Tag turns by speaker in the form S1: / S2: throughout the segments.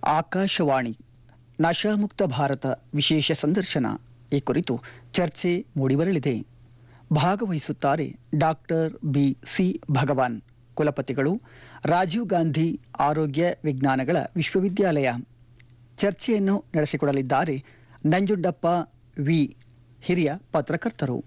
S1: ಆಕಾಶವಾಣಿ ನಶಾಮುಕ್ತ ಭಾರತ ವಿಶೇಷ ಸಂದರ್ಶನ ಈ ಕುರಿತು ಚರ್ಚೆ ಮೂಡಿಬರಲಿದೆ ಭಾಗವಹಿಸುತ್ತಾರೆ ಡಾಕ್ಟರ್ ಬಿ ಸಿ ಭಗವಾನ್ ಕುಲಪತಿಗಳು ರಾಜೀವ್ ಗಾಂಧಿ ಆರೋಗ್ಯ ವಿಜ್ಞಾನಗಳ ವಿಶ್ವವಿದ್ಯಾಲಯ ಚರ್ಚೆಯನ್ನು ನಡೆಸಿಕೊಡಲಿದ್ದಾರೆ ನಂಜುಂಡಪ್ಪ ವಿ ಹಿರಿಯ ಪತ್ರಕರ್ತರು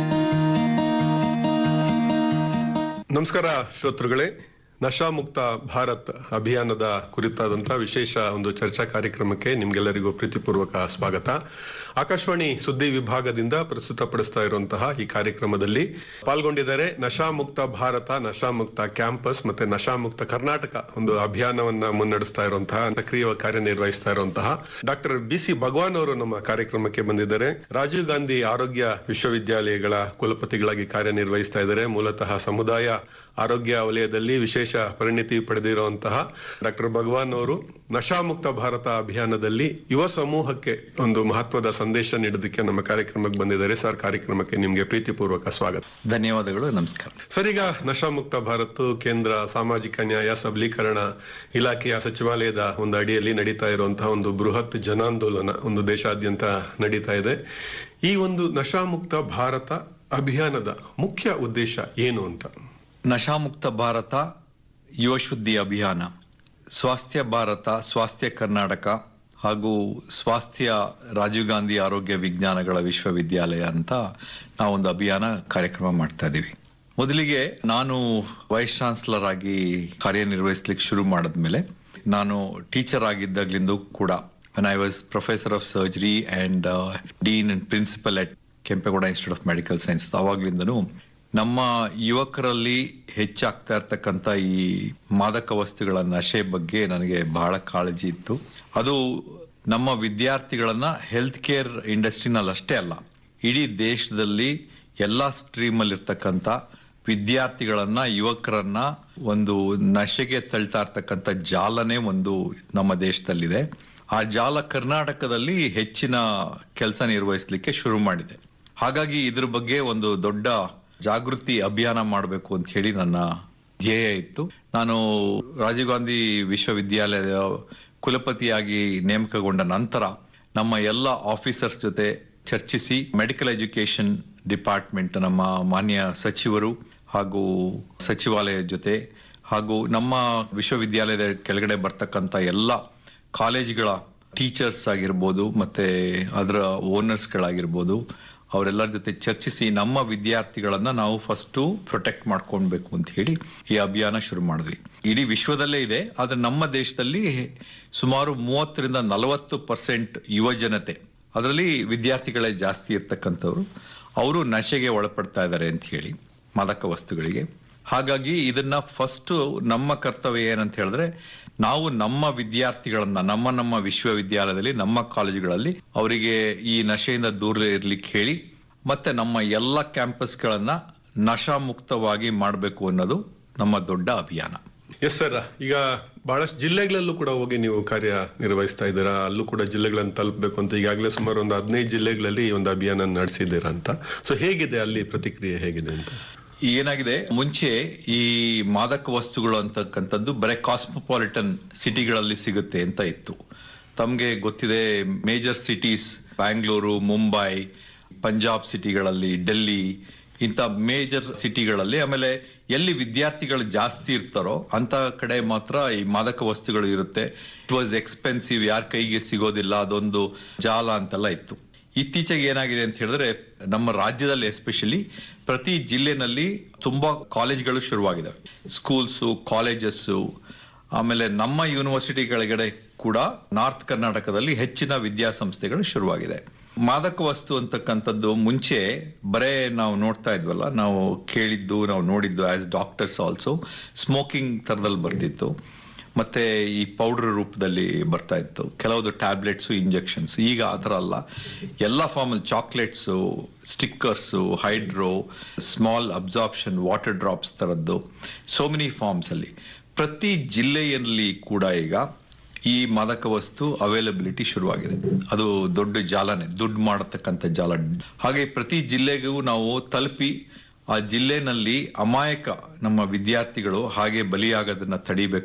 S2: ನಮಸ್ಕಾರ ಶ್ರೋತೃಗಳೇ ನಶಾಮುಕ್ತ ಭಾರತ್ ಅಭಿಯಾನದ ಕುರಿತಾದಂತಹ ವಿಶೇಷ ಒಂದು ಚರ್ಚಾ ಕಾರ್ಯಕ್ರಮಕ್ಕೆ ನಿಮ್ಗೆಲ್ಲರಿಗೂ ಪ್ರೀತಿಪೂರ್ವಕ ಸ್ವಾಗತ ಆಕಾಶವಾಣಿ ಸುದ್ದಿ ವಿಭಾಗದಿಂದ ಪ್ರಸ್ತುತಪಡಿಸ್ತಾ ಇರುವಂತಹ ಈ ಕಾರ್ಯಕ್ರಮದಲ್ಲಿ ಪಾಲ್ಗೊಂಡಿದ್ದಾರೆ ನಶಾಮುಕ್ತ ಭಾರತ ನಶಾಮುಕ್ತ ಕ್ಯಾಂಪಸ್ ಮತ್ತೆ ನಶಾಮುಕ್ತ ಕರ್ನಾಟಕ ಒಂದು ಅಭಿಯಾನವನ್ನ ಮುನ್ನಡೆಸ್ತಾ ಇರುವಂತಹ ಸಕ್ರಿಯ ಕಾರ್ಯನಿರ್ವಹಿಸ್ತಾ ಇರುವಂತಹ ಡಾಕ್ಟರ್ ಬಿ ಸಿ ಭಗವಾನ್ ಅವರು ನಮ್ಮ ಕಾರ್ಯಕ್ರಮಕ್ಕೆ ಬಂದಿದ್ದಾರೆ ರಾಜೀವ್ ಗಾಂಧಿ ಆರೋಗ್ಯ ವಿಶ್ವವಿದ್ಯಾಲಯಗಳ ಕುಲಪತಿಗಳಾಗಿ ಕಾರ್ಯನಿರ್ವಹಿಸ್ತಾ ಇದ್ದಾರೆ ಮೂಲತಃ ಸಮುದಾಯ ಆರೋಗ್ಯ ವಲಯದಲ್ಲಿ ವಿಶೇಷ ಪರಿಣಿತಿ ಪಡೆದಿರುವಂತಹ ಡಾಕ್ಟರ್ ಭಗವಾನ್ ಅವರು ನಶಾಮುಕ್ತ ಭಾರತ ಅಭಿಯಾನದಲ್ಲಿ ಯುವ ಸಮೂಹಕ್ಕೆ ಒಂದು ಮಹತ್ವದ ಸಂದೇಶ ನೀಡೋದಕ್ಕೆ ನಮ್ಮ ಕಾರ್ಯಕ್ರಮಕ್ಕೆ ಬಂದಿದ್ದಾರೆ ಸರ್ ಕಾರ್ಯಕ್ರಮಕ್ಕೆ ನಿಮಗೆ ಪ್ರೀತಿಪೂರ್ವಕ ಸ್ವಾಗತ
S3: ಧನ್ಯವಾದಗಳು ನಮಸ್ಕಾರ
S2: ಸರ್ ಈಗ ನಶಾಮುಕ್ತ ಭಾರತ್ ಕೇಂದ್ರ ಸಾಮಾಜಿಕ ನ್ಯಾಯ ಸಬಲೀಕರಣ ಇಲಾಖೆಯ ಸಚಿವಾಲಯದ ಒಂದು ಅಡಿಯಲ್ಲಿ ನಡೀತಾ ಇರುವಂತಹ ಒಂದು ಬೃಹತ್ ಜನಾಂದೋಲನ ಒಂದು ದೇಶಾದ್ಯಂತ ನಡೀತಾ ಇದೆ ಈ ಒಂದು ನಶಾಮುಕ್ತ ಭಾರತ ಅಭಿಯಾನದ ಮುಖ್ಯ ಉದ್ದೇಶ ಏನು ಅಂತ
S3: ನಶಾಮುಕ್ತ ಭಾರತ ಯುವ ಶುದ್ಧಿ ಅಭಿಯಾನ ಸ್ವಾಸ್ಥ್ಯ ಭಾರತ ಸ್ವಾಸ್ಥ್ಯ ಕರ್ನಾಟಕ ಹಾಗೂ ಸ್ವಾಸ್ಥ್ಯ ರಾಜೀವ್ ಗಾಂಧಿ ಆರೋಗ್ಯ ವಿಜ್ಞಾನಗಳ ವಿಶ್ವವಿದ್ಯಾಲಯ ಅಂತ ನಾವೊಂದು ಅಭಿಯಾನ ಕಾರ್ಯಕ್ರಮ ಮಾಡ್ತಾ ಇದ್ದೀವಿ ಮೊದಲಿಗೆ ನಾನು ವೈಸ್ ಚಾನ್ಸಲರ್ ಆಗಿ ಕಾರ್ಯನಿರ್ವಹಿಸ್ಲಿಕ್ಕೆ ಶುರು ಮಾಡಿದ್ಮೇಲೆ ನಾನು ಟೀಚರ್ ಆಗಿದ್ದಾಗ್ಲಿಂದ ಕೂಡ when I was professor of surgery and uh, dean and principal at Kempegowda institute of medical science ಅವಾಗ್ಲಿಂದನೂ ನಮ್ಮ ಯುವಕರಲ್ಲಿ ಹೆಚ್ಚಾಗ್ತಾ ಇರ್ತಕ್ಕಂಥ ಈ ಮಾದಕ ವಸ್ತುಗಳ ನಶೆ ಬಗ್ಗೆ ನನಗೆ ಬಹಳ ಕಾಳಜಿ ಇತ್ತು ಅದು ನಮ್ಮ ವಿದ್ಯಾರ್ಥಿಗಳನ್ನ ಹೆಲ್ತ್ ಕೇರ್ ಇಂಡಸ್ಟ್ರಿನಲ್ಲಿ ಅಷ್ಟೇ ಅಲ್ಲ ಇಡೀ ದೇಶದಲ್ಲಿ ಎಲ್ಲಾ ಸ್ಟ್ರೀಮ್ ಅಲ್ಲಿ ಇರ್ತಕ್ಕಂಥ ವಿದ್ಯಾರ್ಥಿಗಳನ್ನ ಯುವಕರನ್ನ ಒಂದು ನಶೆಗೆ ತಳ್ತಾ ಇರ್ತಕ್ಕಂಥ ಜಾಲನೆ ಒಂದು ನಮ್ಮ ದೇಶದಲ್ಲಿದೆ ಆ ಜಾಲ ಕರ್ನಾಟಕದಲ್ಲಿ ಹೆಚ್ಚಿನ ಕೆಲಸ ನಿರ್ವಹಿಸಲಿಕ್ಕೆ ಶುರು ಮಾಡಿದೆ ಹಾಗಾಗಿ ಇದ್ರ ಬಗ್ಗೆ ಒಂದು ದೊಡ್ಡ ಜಾಗೃತಿ ಅಭಿಯಾನ ಮಾಡಬೇಕು ಅಂತ ಹೇಳಿ ನನ್ನ ಧ್ಯೇಯ ಇತ್ತು ನಾನು ರಾಜೀವ್ ಗಾಂಧಿ ವಿಶ್ವವಿದ್ಯಾಲಯದ ಕುಲಪತಿಯಾಗಿ ನೇಮಕಗೊಂಡ ನಂತರ ನಮ್ಮ ಎಲ್ಲ ಆಫೀಸರ್ಸ್ ಜೊತೆ ಚರ್ಚಿಸಿ ಮೆಡಿಕಲ್ ಎಜುಕೇಶನ್ ಡಿಪಾರ್ಟ್ಮೆಂಟ್ ನಮ್ಮ ಮಾನ್ಯ ಸಚಿವರು ಹಾಗೂ ಸಚಿವಾಲಯದ ಜೊತೆ ಹಾಗೂ ನಮ್ಮ ವಿಶ್ವವಿದ್ಯಾಲಯದ ಕೆಳಗಡೆ ಬರ್ತಕ್ಕಂಥ ಎಲ್ಲ ಕಾಲೇಜ್ಗಳ ಟೀಚರ್ಸ್ ಆಗಿರ್ಬೋದು ಮತ್ತೆ ಅದರ ಓನರ್ಸ್ಗಳಾಗಿರ್ಬೋದು ಅವರೆಲ್ಲರ ಜೊತೆ ಚರ್ಚಿಸಿ ನಮ್ಮ ವಿದ್ಯಾರ್ಥಿಗಳನ್ನ ನಾವು ಫಸ್ಟ್ ಪ್ರೊಟೆಕ್ಟ್ ಮಾಡ್ಕೊಳ್ಬೇಕು ಅಂತ ಹೇಳಿ ಈ ಅಭಿಯಾನ ಶುರು ಮಾಡಿದ್ವಿ ಇಡೀ ವಿಶ್ವದಲ್ಲೇ ಇದೆ ಆದ್ರೆ ನಮ್ಮ ದೇಶದಲ್ಲಿ ಸುಮಾರು ಮೂವತ್ತರಿಂದ ನಲವತ್ತು ಪರ್ಸೆಂಟ್ ಯುವ ಜನತೆ ಅದರಲ್ಲಿ ವಿದ್ಯಾರ್ಥಿಗಳೇ ಜಾಸ್ತಿ ಇರ್ತಕ್ಕಂಥವ್ರು ಅವರು ನಶೆಗೆ ಒಳಪಡ್ತಾ ಇದ್ದಾರೆ ಅಂತ ಹೇಳಿ ಮಾದಕ ವಸ್ತುಗಳಿಗೆ ಹಾಗಾಗಿ ಇದನ್ನ ಫಸ್ಟ್ ನಮ್ಮ ಕರ್ತವ್ಯ ಏನಂತ ಹೇಳಿದ್ರೆ ನಾವು ನಮ್ಮ ವಿದ್ಯಾರ್ಥಿಗಳನ್ನ ನಮ್ಮ ನಮ್ಮ ವಿಶ್ವವಿದ್ಯಾಲಯದಲ್ಲಿ ನಮ್ಮ ಕಾಲೇಜುಗಳಲ್ಲಿ ಅವರಿಗೆ ಈ ನಶೆಯಿಂದ ದೂರ ಇರ್ಲಿಕ್ಕೆ ಹೇಳಿ ಮತ್ತೆ ನಮ್ಮ ಎಲ್ಲ ಕ್ಯಾಂಪಸ್ಗಳನ್ನ ನಶಾಮುಕ್ತವಾಗಿ ಮಾಡಬೇಕು ಅನ್ನೋದು ನಮ್ಮ ದೊಡ್ಡ ಅಭಿಯಾನ
S2: ಎಸ್ ಸರ್ ಈಗ ಬಹಳಷ್ಟು ಜಿಲ್ಲೆಗಳಲ್ಲೂ ಕೂಡ ಹೋಗಿ ನೀವು ಕಾರ್ಯ ನಿರ್ವಹಿಸ್ತಾ ಇದ್ದೀರಾ ಅಲ್ಲೂ ಕೂಡ ಜಿಲ್ಲೆಗಳನ್ನು ತಲುಪಬೇಕು ಅಂತ ಈಗಾಗಲೇ ಸುಮಾರು ಒಂದು ಹದಿನೈದು ಜಿಲ್ಲೆಗಳಲ್ಲಿ ಈ ಒಂದು ಅಭಿಯಾನ ನಡೆಸಿದ್ದೀರಾ ಅಂತ ಸೊ ಹೇಗಿದೆ ಅಲ್ಲಿ ಪ್ರತಿಕ್ರಿಯೆ ಹೇಗಿದೆ ಅಂತ
S3: ಏನಾಗಿದೆ ಮುಂಚೆ ಈ ಮಾದಕ ವಸ್ತುಗಳು ಅಂತಕ್ಕಂಥದ್ದು ಬರೀ ಕಾಸ್ಮೋಪಾಲಿಟನ್ ಸಿಟಿಗಳಲ್ಲಿ ಸಿಗುತ್ತೆ ಅಂತ ಇತ್ತು ತಮಗೆ ಗೊತ್ತಿದೆ ಮೇಜರ್ ಸಿಟೀಸ್ ಬ್ಯಾಂಗ್ಳೂರು ಮುಂಬೈ ಪಂಜಾಬ್ ಸಿಟಿಗಳಲ್ಲಿ ಡೆಲ್ಲಿ ಇಂಥ ಮೇಜರ್ ಸಿಟಿಗಳಲ್ಲಿ ಆಮೇಲೆ ಎಲ್ಲಿ ವಿದ್ಯಾರ್ಥಿಗಳು ಜಾಸ್ತಿ ಇರ್ತಾರೋ ಅಂತ ಕಡೆ ಮಾತ್ರ ಈ ಮಾದಕ ವಸ್ತುಗಳು ಇರುತ್ತೆ ಇಟ್ ವಾಸ್ ಎಕ್ಸ್ಪೆನ್ಸಿವ್ ಯಾರ ಕೈಗೆ ಸಿಗೋದಿಲ್ಲ ಅದೊಂದು ಜಾಲ ಅಂತೆಲ್ಲ ಇತ್ತು ಇತ್ತೀಚೆಗೆ ಏನಾಗಿದೆ ಅಂತ ಹೇಳಿದ್ರೆ ನಮ್ಮ ರಾಜ್ಯದಲ್ಲಿ ಎಸ್ಪೆಷಲಿ ಪ್ರತಿ ಜಿಲ್ಲೆನಲ್ಲಿ ತುಂಬಾ ಕಾಲೇಜ್ಗಳು ಶುರುವಾಗಿದೆ ಸ್ಕೂಲ್ಸು ಕಾಲೇಜಸ್ಸು ಆಮೇಲೆ ನಮ್ಮ ಯೂನಿವರ್ಸಿಟಿ ಕೆಳಗಡೆ ಕೂಡ ನಾರ್ತ್ ಕರ್ನಾಟಕದಲ್ಲಿ ಹೆಚ್ಚಿನ ವಿದ್ಯಾಸಂಸ್ಥೆಗಳು ಶುರುವಾಗಿದೆ ಮಾದಕ ವಸ್ತು ಅಂತಕ್ಕಂಥದ್ದು ಮುಂಚೆ ಬರೇ ನಾವು ನೋಡ್ತಾ ಇದ್ವಲ್ಲ ನಾವು ಕೇಳಿದ್ದು ನಾವು ನೋಡಿದ್ದು ಆಸ್ ಡಾಕ್ಟರ್ಸ್ ಆಲ್ಸೋ ಸ್ಮೋಕಿಂಗ್ ತರದಲ್ಲಿ ಬರ್ತಿತ್ತು ಮತ್ತೆ ಈ ಪೌಡರ್ ರೂಪದಲ್ಲಿ ಬರ್ತಾ ಇತ್ತು ಕೆಲವೊಂದು ಟ್ಯಾಬ್ಲೆಟ್ಸ್ ಇಂಜೆಕ್ಷನ್ಸ್ ಈಗ ಆ ಥರ ಅಲ್ಲ ಎಲ್ಲ formal chocolates stickers hydro small absorption water drops ತರದ್ದು ಸೋ ಮೆನಿ ಫಾರ್ಮ್ಸ್ ಅಲ್ಲಿ ಪ್ರತಿ ಜಿಲ್ಲೆಯಲ್ಲಿ ಕೂಡ ಈಗ ಈ ಮಾದಕ ವಸ್ತು ಅವೈಲಬಿಲಿಟಿ ಶುರುವಾಗಿದೆ ಅದು ದೊಡ್ಡ ಜಾಲನೆ ದುಡ್ಡು ಮಾಡತಕ್ಕಂಥ ಜಾಲ ಹಾಗೆ ಪ್ರತಿ ಜಿಲ್ಲೆಗೂ ನಾವು ತಲುಪಿ ಆ ಜಿಲ್ಲೆನಲ್ಲಿ ಅಮಾಯಕ ನಮ್ಮ ವಿದ್ಯಾರ್ಥಿಗಳು ಹಾಗೆ ಬಲಿಯಾಗೋದನ್ನ ತಡಿಬೇಕು